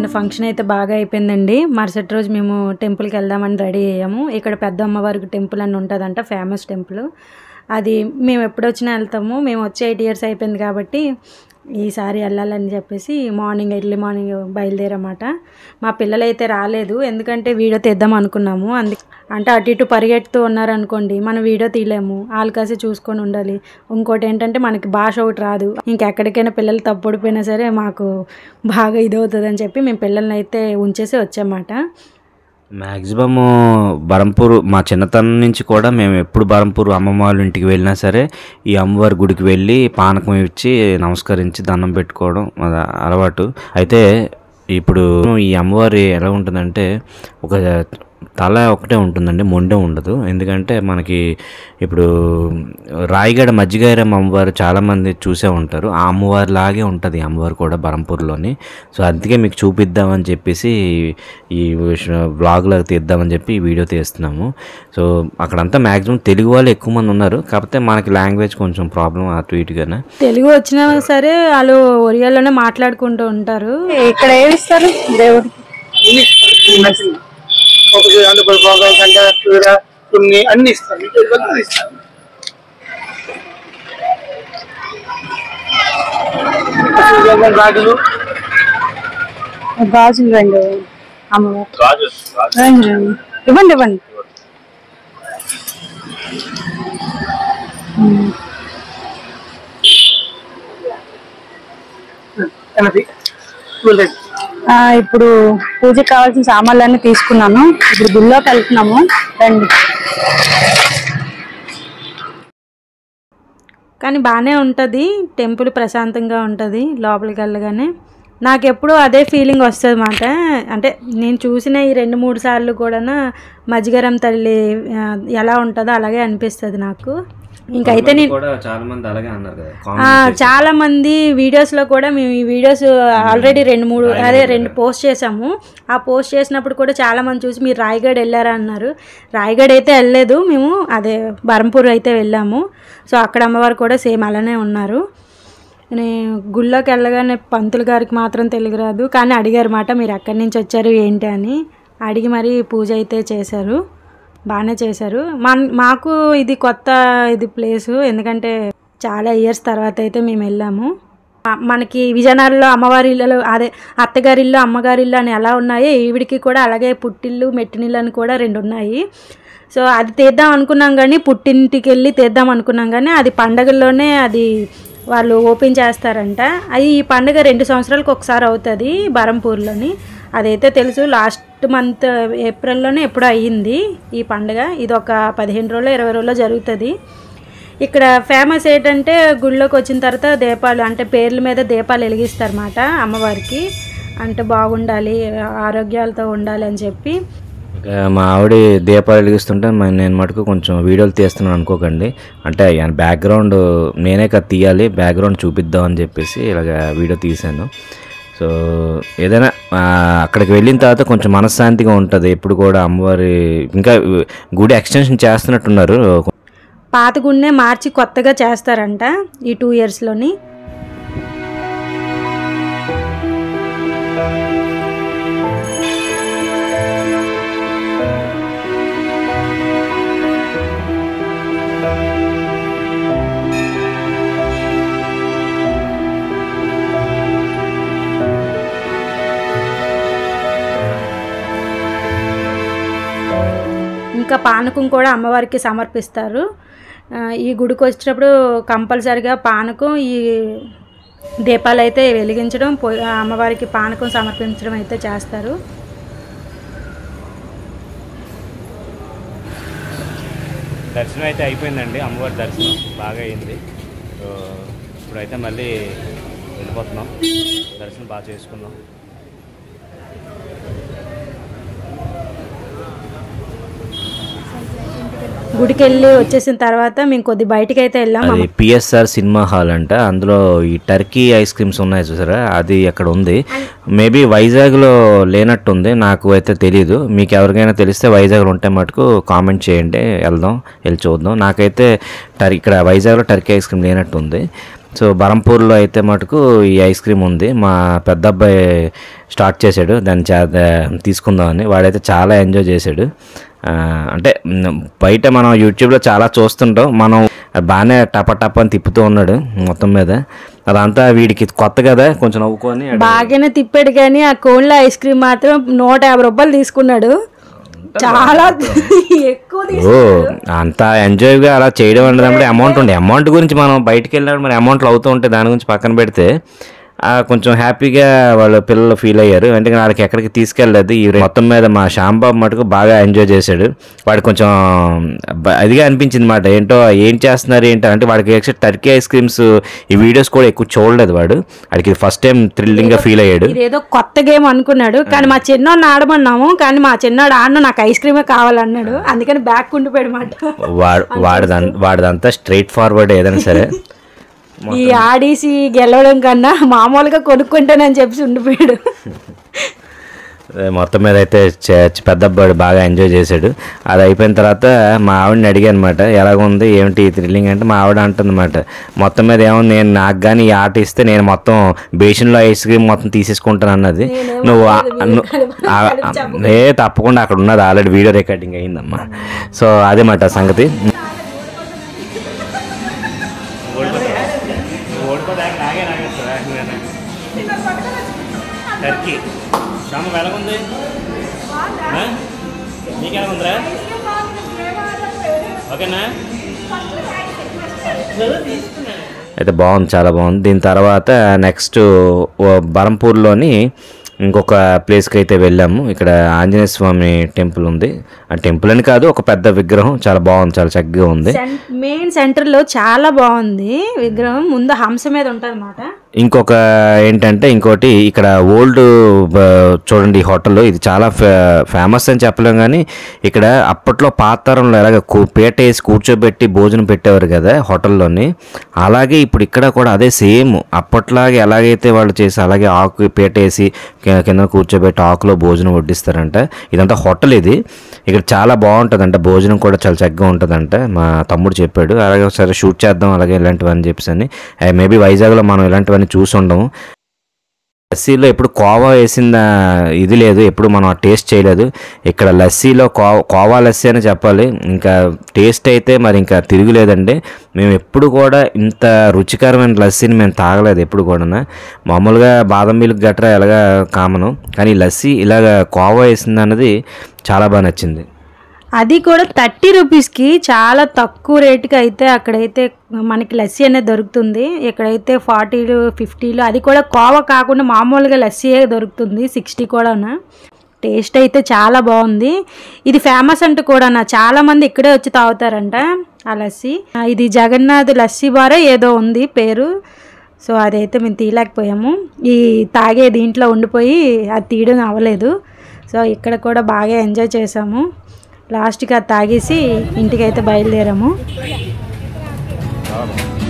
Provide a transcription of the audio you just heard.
Function అయితే బాగా అయిపోయిందండి మరుసటి రోజు మేము టెంపుల్కి వెళ్దామని రెడీ అయ్యాము ఇక్కడ పెద్ద అమ్మవారికి టెంపుల్ అని ఉంటుందంట ఫేమస్ టెంపుల్ అది మేము ఎప్పుడు వచ్చినా వెళ్తాము మేము వచ్చి ఎయిట్ ఇయర్స్ అయిపోయింది కాబట్టి ఈసారి వెళ్ళాలని చెప్పేసి మార్నింగ్ ఎర్లీ మార్నింగ్ బయలుదేరమాట మా పిల్లలు అయితే రాలేదు ఎందుకంటే వీడియో తీద్దాం అనుకున్నాము అందు అంటే అటు ఇటు పరిగెడుతూ ఉన్నారనుకోండి మనం వీడియో తీయలేము వాళ్ళు కాసి చూసుకొని ఉండాలి ఇంకోటి ఏంటంటే మనకి భాష ఒకటి రాదు ఇంకెక్కడికైనా పిల్లలు తప్పుడిపోయినా సరే మాకు బాగా ఇదవుతుంది అని చెప్పి మేము పిల్లల్ని అయితే ఉంచేసి వచ్చామాట మ్యాక్సిమమ్ బరంపూర్ మా చిన్నతనం నుంచి కూడా మేము ఎప్పుడు బరంపూర్ అమ్మమ్మ వాళ్ళ ఇంటికి వెళ్ళినా సరే ఈ అమ్మవారి గుడికి వెళ్ళి పానకం ఇచ్చి నమస్కరించి దండం పెట్టుకోవడం అది అలవాటు అయితే ఇప్పుడు ఈ అమ్మవారి ఎలా ఉంటుందంటే ఒక తల ఒకటే ఉంటుందండి మొండె ఉండదు ఎందుకంటే మనకి ఇప్పుడు రాయిగడ మజ్జిగైరం అమ్మవారు చాలామంది చూసే ఉంటారు ఆ అమ్మవారి లాగే ఉంటుంది ఈ అమ్మవారు కూడా బరంపూర్లోని సో అందుకే మీకు చూపిద్దామని చెప్పేసి ఈ బ్లాగ్లో తీద్దామని చెప్పి ఈ వీడియో తీస్తున్నాము సో అక్కడంతా మ్యాక్సిమం తెలుగు వాళ్ళు ఎక్కువ మంది ఉన్నారు కాకపోతే మనకి లాంగ్వేజ్ కొంచెం ప్రాబ్లం అటు ఇటుగానే తెలుగు వచ్చినా సరే వాళ్ళు ఒరియాలోనే మాట్లాడుకుంటూ ఉంటారు ఇక్కడ ఏమి ఇస్తారు దేవుడికి ఒకటి అందుకు భోగం కంట కూర కొన్ని అన్ని ఇస్తారు మీకు ఇవన్నీ ఇస్తారు పసుపు, రాగులు గాజులు రెండు అమ్మవారు రెండు రెండు. ఇవ్వండి ఇవ్వండి ఎనభై నూనె. ఆ, ఇప్పుడు పూజకి కావాల్సిన సామాన్లన్నీ తీసుకున్నాను ఇప్పుడు గుళ్ళోకి వెళ్తున్నాము రండి కానీ బాగానే ఉంటుంది టెంపుల్ ప్రశాంతంగా ఉంటుంది లోపలికి వెళ్ళగానే నాకు ఎప్పుడూ అదే ఫీలింగ్ వస్తుంది అన్నమాట అంటే నేను చూసిన ఈ రెండు మూడు సార్లు కూడా మజ్జిగరం తల్లి ఆ, ఎలా ఉంటుందో అలాగే అనిపిస్తుంది నాకు ఇంకైతే నేను కూడా చాలా మంది అలాగే అన్నారు కదా ఆ, చాలా మంది వీడియోస్లో కూడా మేము ఈ వీడియోస్ ఆల్రెడీ రెండు మూడు అదే రెండు పోస్ట్ చేసాము ఆ పోస్ట్ చేసినప్పుడు కూడా చాలా మంది చూసి మీరు రాయగఢ్ వెళ్ళారా అన్నారు రాయగఢ్ అయితే వెళ్ళలేదు మేము అదే బరంపూర్ అయితే వెళ్ళాము సో అక్కడ అమ్మవారు కూడా సేమ్ అలానే ఉన్నారు నేను గుళ్ళోకి వెళ్ళగానే పంతులు గారికి మాత్రం తెలుగు రాదు కానీ అడిగారు మాట మీరు ఎక్కడి నుంచి వచ్చారు ఏంటి అని అడిగి మరీ పూజ అయితే చేశారు బాగానే చేశారు మన మాకు ఇది కొత్త ఇది ప్లేసు ఎందుకంటే చాలా ఇయర్స్ తర్వాత అయితే మేము వెళ్ళాము ఆ, మనకి విజయనగరంలో అమ్మవారి ఇల్లు అదే అత్తగారి ఇల్లు అమ్మగారి ఇల్లు అని ఎలా ఉన్నాయో ఈవిడికి కూడా అలాగే పుట్టిల్లు మెట్టినిల్లు అని కూడా రెండు ఉన్నాయి సో అది తీద్దాం అనుకున్నాం కానీ పుట్టింటికి వెళ్ళి తీద్దాం అనుకున్నాం కానీ అది పండగల్లోనే అది వాళ్ళు ఓపెన్ చేస్తారంట అది ఈ పండుగ రెండు సంవత్సరాలకు ఒకసారి అవుతుంది బరంపూర్లోని అదైతే తెలుసు లాస్ట్ మంత్ ఏప్రిల్లోనే ఎప్పుడో అయ్యింది ఈ పండుగ ఇది ఒక పదిహేను రోజులు ఇరవై రోజుల్లో జరుగుతుంది ఇక్కడ ఫేమస్ ఏంటంటే గుళ్ళోకి వచ్చిన తర్వాత దీపాలు అంటే పేర్ల మీద దీపాలు వెలిగిస్తారన్నమాట అమ్మవారికి అంటే బాగుండాలి ఆరోగ్యాలతో ఉండాలి అని చెప్పి ఇక మా ఆవిడ దీపాలు వెలిగిస్తుంటే మ- నేను మటుకు కొంచెం వీడియోలు తీస్తున్నాను అనుకోకండి అంటే ఆయన బ్యాక్గ్రౌండ్ నేనే కదా తీయాలి బ్యాక్గ్రౌండ్ చూపిద్దాం అని చెప్పేసి ఇలాగ వీడియో తీశాను సో ఏదైనా ఆ, అక్కడికి వెళ్ళిన తర్వాత కొంచెం మనశ్శాంతిగా ఉంటుంది ఎప్పుడు కూడా అమ్మవారి ఇంకా గుడి ఎక్స్టెన్షన్ చేస్తున్నట్టున్నారు పాత గుడినే మార్చి కొత్తగా చేస్తారంట ఈ టూ ఇయర్స్లోని ఇంకా పానకం కూడా అమ్మవారికి సమర్పిస్తారు ఆ, ఈ గుడికి వచ్చేటప్పుడు కంపల్సరిగా పానకం ఈ దీపాలు అయితే వెలిగించడం పొ- అమ్మవారికి పానకం సమర్పించడం అయితే చేస్తారు దర్శనం అయితే అయిపోయిందండి అమ్మవారి దర్శనం బాగా అయింది సో ఇప్పుడైతే మళ్ళీ వెళ్ళిపోతున్నాం దర్శనం బాగా చేసుకుందాం గుడికి వెళ్ళి వచ్చేసిన తర్వాత మేము కొద్ది బయటికి అయితే వెళ్ళాం అది పిఎస్ఆర్ సినిమా హాల్ అంట అందులో ఈ టర్కీ ఐస్ క్రీమ్స్ ఉన్నాయి చూసారా అది అక్కడ ఉంది మేబీ వైజాగ్లో లేనట్టుంది నాకు అయితే తెలియదు మీకు ఎవరికైనా తెలిస్తే వైజాగ్లో ఉంటే మటుకు కామెంట్ చేయండి వెళ్దాం వెళ్ళి చూద్దాం నాకైతే టర్ ఇక్కడ వైజాగ్లో టర్కీ ఐస్ క్రీమ్ లేనట్టుంది సో బరంపూర్లో అయితే మటుకు ఈ ఐస్ క్రీమ్ ఉంది మా పెద్ద అబ్బాయి స్టార్ట్ చేశాడు దాన్ని చే తీసుకుందామని వాడైతే చాలా ఎంజాయ్ చేశాడు ఆ, అంటే మ్, బయట మనం యూట్యూబ్లో చాలా చూస్తుంటాం మనం బాగానే టప టప అని తిప్పుతూ ఉన్నాడు మొత్తం మీద అదంతా వీడికి కొత్త కదా కొంచెం నవ్వుకొని బాగానే తిప్పాడు కానీ ఆ కోన్ల ఐస్ క్రీమ్ మాత్రం నూట యాభై రూపాయలు తీసుకున్నాడు చాలా ఎక్కువ తీ- ఓ అంత ఎంజాయ్గా అలా చేయడం అనేది అమౌంట్ ఉండే అమౌంట్ గురించి మనం బయటికి వెళ్ళినప్పుడు మరి అమౌంట్లు అవుతూ ఉంటే దాని గురించి పక్కన పెడితే ఆ, కొంచెం హ్యాపీగా వాళ్ళ పిల్లలు ఫీల్ అయ్యారు ఎందుకంటే వాళ్ళకి ఎక్కడికి తీసుకెళ్ళలేదు ఈ మొత్తం మీద మా శ్యాంబాబు మటుకు బాగా ఎంజాయ్ చేశాడు వాడు కొంచెం బ- అదిగా అనిపించింది మాట ఏంటో ఏం చేస్తున్నారు ఏంటో అంటే వాడికి యాక్చువల్ టర్కీ ఐస్ క్రీమ్స్ ఈ వీడియోస్ కూడా ఎక్కువ చూడలేదు వాడు వాడికి ఫస్ట్ టైం థ్రిల్లింగ్గా ఫీల్ అయ్యాడు ఇదేదో కొత్త గేమ్ అనుకున్నాడు కానీ మా చిన్నోడిని ఆడమన్నాము కానీ మా చిన్నోడు ఆడను నాకు ఐస్ క్రీమే కావాలన్నాడు అందుకని బ్యాక్ ఉండిపోయాడు మాట వాడు వాడిదం వాడిదంతా స్ట్రైట్ ఫార్వర్డ్ ఏదైనా సరే ఈ ఆడేసి గెలవడం కన్నా మామూలుగా కొనుక్కుంటానని చెప్పి ఉండిపోయాడు అదే మొత్తం మీద అయితే చ- చ- పెద్ద అబ్బాయి బాగా ఎంజాయ్ చేశాడు అది అయిపోయిన తర్వాత మా ఆవిడని అడిగాను అనమాట ఎలాగుంది ఏమిటి థ్రిల్లింగ్ అంటే మా ఆవిడ అంటుందన్నమాట మొత్తం మీద ఏముంది నేను నాకు కానీ ఈ ఆట ఇస్తే నేను మొత్తం బేసిన్లో ఐస్ క్రీమ్ మొత్తం తీసేసుకుంటాను అన్నది నువ్వు ఆ- ను- ఆ- ఏ తప్పకుండా అక్కడ ఉన్నది ఆల్రెడీ వీడియో రికార్డింగ్ అయిందమ్మా సో అదే మాట సంగతి టర్కీ శ్యామ ఎలాగుంది నీకు ఎలాగుందిరా ఓకేనా అయితే బాగుంది చాలా బాగుంది దీని తర్వాత నెక్స్ట్ బరంపూర్లోని ఇంకొక ప్లేస్కి అయితే వెళ్ళాము ఇక్కడ ఆంజనేయ స్వామి టెంపుల్ ఉంది ఆ టెంపుల్ అని కాదు ఒక పెద్ద విగ్రహం చాలా బాగుంది చాలా చక్కగా ఉంది మెయిన్ సెంటర్ లో చాలా బాగుంది విగ్రహం ముందు హంస మీద ఉంటుంది అనమాట ఇంకొక ఏంటంటే ఇంకోటి ఇక్కడ ఓల్డ్ చూడండి ఈ హోటల్ ఇది చాలా ఫే- ఫేమస్ అని చెప్పలేం కానీ ఇక్కడ అప్పట్లో పాత తరంలో ఎలాగ కూ- పీట వేసి కూర్చోబెట్టి భోజనం పెట్టేవారు కదా హోటల్లోని అలాగే ఇప్పుడు ఇక్కడ కూడా అదే సేమ్ అప్పట్లాగే ఎలాగైతే వాళ్ళు చేసి అలాగే ఆకు పీట వేసి కి- కింద కూర్చోబెట్టి ఆకులో భోజనం వడ్డిస్తారంట ఇదంతా హోటల్ ఇది ఇక్కడ చాలా బాగుంటుందంట భోజనం కూడా చాలా చక్కగా ఉంటుందంట మా తమ్ముడు చెప్పాడు అలాగే ఒకసారి షూట్ చేద్దాం అలాగే ఇలాంటివని చెప్పేసి అని మేబీ వైజాగ్లో మనం ఇలాంటివన్నీ చూసి ఉండము లస్సీలో ఎప్పుడు కోవా వేసిన ఇది లేదు ఎప్పుడు మనం టేస్ట్ చేయలేదు ఇక్కడ లస్సీలో కో కోవా లస్సీ అని చెప్పాలి ఇంకా టేస్ట్ అయితే మరి ఇంకా తిరుగులేదండి మేము ఎప్పుడు కూడా ఇంత రుచికరమైన లస్సీని మేము తాగలేదు ఎప్పుడు కూడా మామూలుగా బాదం మిల్క్ గట్రా ఎలాగా కామను కానీ ఈ లస్సీ ఇలాగ కోవా వేసింది అన్నది చాలా బాగా నచ్చింది అది కూడా థర్టీ రూపీస్కి చాలా తక్కువ రేటుకి అయితే అక్కడైతే మనకి లస్సీ అనేది దొరుకుతుంది ఇక్కడైతే ఫార్టీలు ఫిఫ్టీలు అది కూడా కోవ కాకుండా మామూలుగా లస్సీయే దొరుకుతుంది సిక్స్టీ కూడా టేస్ట్ అయితే చాలా బాగుంది ఇది ఫేమస్ అంటూ కూడా చాలా మంది ఇక్కడే వచ్చి తాగుతారంట ఆ లస్సీ ఆ, ఇది జగన్నాథ్ లస్సీ బారే ఏదో ఉంది పేరు సో అదైతే మేము తీయలేకపోయాము ఈ తాగే దీంట్లో ఉండిపోయి అది తీయడం అవ్వలేదు సో ఇక్కడ కూడా బాగా ఎంజాయ్ చేసాము లాస్ట్కి అది తాగేసి ఇంటికి అయితే బయలుదేరాము